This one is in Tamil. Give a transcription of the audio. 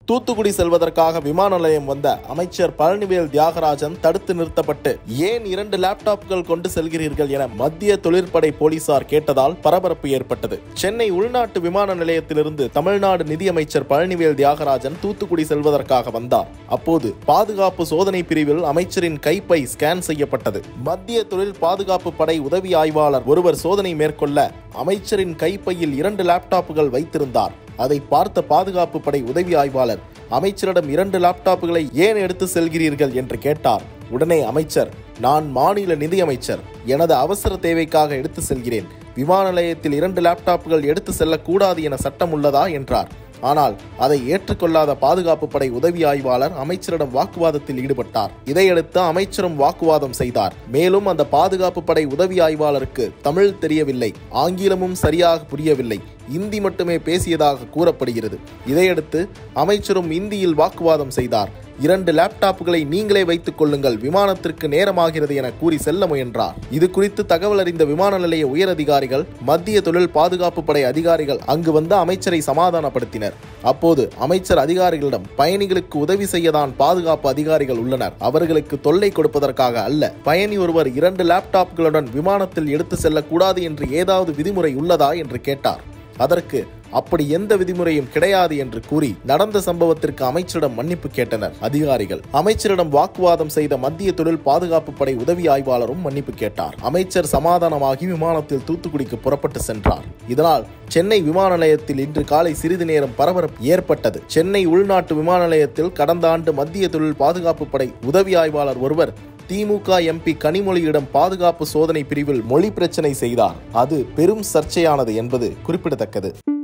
தூத்துக்குடி செல்வதற்காக விமான நிலையம் வந்த அமைச்சர் பழனிவேல் தியாகராஜன் தடுத்து நிறுத்தப்பட்டு ஏன் இரண்டு லேப்டாப்கள் கொண்டு செல்கிறீர்கள் என மத்திய தொழிற்படை போலீசார் கேட்டதால் பரபரப்பு ஏற்பட்டது சென்னை உள்நாட்டு விமான நிலையத்திலிருந்து தமிழ்நாடு நிதியமைச்சர் பழனிவேல் தியாகராஜன் தூத்துக்குடி செல்வதற்காக வந்தார் அப்போது பாதுகாப்பு சோதனை பிரிவில் அமைச்சரின் கைப்பை ஸ்கேன் செய்யப்பட்டது மத்திய தொழில் பாதுகாப்பு படை உதவி ஆய்வாளர் ஒருவர் சோதனை மேற்கொள்ள அமைச்சரின் கைப்பையில் இரண்டு லேப்டாப்புகள் வைத்திருந்தார் அதை பார்த்த பாதுகாப்பு படை உதவி ஆய்வாளர் அமைச்சரிடம் இரண்டு லேப்டாப்புகளை ஏன் எடுத்து செல்கிறீர்கள் என்று கேட்டார் உடனே அமைச்சர் நான் மாநில நிதியமைச்சர் எனது அவசர தேவைக்காக எடுத்து செல்கிறேன் விமான நிலையத்தில் இரண்டு லேப்டாப்புகள் எடுத்து செல்லக்கூடாது என சட்டம் உள்ளதா என்றார் ஆனால் அதை ஏற்றுக்கொள்ளாத பாதுகாப்பு படை உதவி ஆய்வாளர் அமைச்சரிடம் வாக்குவாதத்தில் ஈடுபட்டார் இதையடுத்து அமைச்சரும் வாக்குவாதம் செய்தார் மேலும் அந்த பாதுகாப்பு படை உதவி ஆய்வாளருக்கு தமிழ் தெரியவில்லை ஆங்கிலமும் சரியாக புரியவில்லை இந்தி மட்டுமே பேசியதாக கூறப்படுகிறது இதையடுத்து அமைச்சரும் இந்தியில் வாக்குவாதம் செய்தார் இரண்டு லேப்டாப்புகளை நீங்களே வைத்துக் கொள்ளுங்கள் விமானத்திற்கு நேரமாகிறது என கூறி செல்ல முயன்றார் இது குறித்து தகவல் அறிந்த விமான நிலைய உயரதிகாரிகள் மத்திய தொழில் பாதுகாப்பு படை அதிகாரிகள் அங்கு வந்து அமைச்சரை சமாதானப்படுத்தினர் அப்போது அமைச்சர் அதிகாரிகளிடம் பயணிகளுக்கு உதவி செய்யதான் பாதுகாப்பு அதிகாரிகள் உள்ளனர் அவர்களுக்கு தொல்லை கொடுப்பதற்காக அல்ல பயணி ஒருவர் இரண்டு லேப்டாப்களுடன் விமானத்தில் எடுத்து செல்லக்கூடாது என்று ஏதாவது விதிமுறை உள்ளதா என்று கேட்டார் அதற்கு அப்படி எந்த விதிமுறையும் கிடையாது என்று கூறி நடந்த சம்பவத்திற்கு அமைச்சரிடம் மன்னிப்பு கேட்டனர் அதிகாரிகள் அமைச்சரிடம் வாக்குவாதம் செய்த மத்திய தொழில் பாதுகாப்பு படை உதவி ஆய்வாளரும் மன்னிப்பு கேட்டார் அமைச்சர் சமாதானமாகி விமானத்தில் தூத்துக்குடிக்கு புறப்பட்டு சென்றார் இதனால் சென்னை விமான நிலையத்தில் இன்று காலை சிறிது நேரம் பரபரப்பு ஏற்பட்டது சென்னை உள்நாட்டு விமான நிலையத்தில் கடந்த ஆண்டு மத்திய தொழில் பாதுகாப்பு படை உதவி ஆய்வாளர் ஒருவர் திமுக எம்பி கனிமொழியிடம் பாதுகாப்பு சோதனை பிரிவில் மொழி பிரச்சனை செய்தார் அது பெரும் சர்ச்சையானது என்பது குறிப்பிடத்தக்கது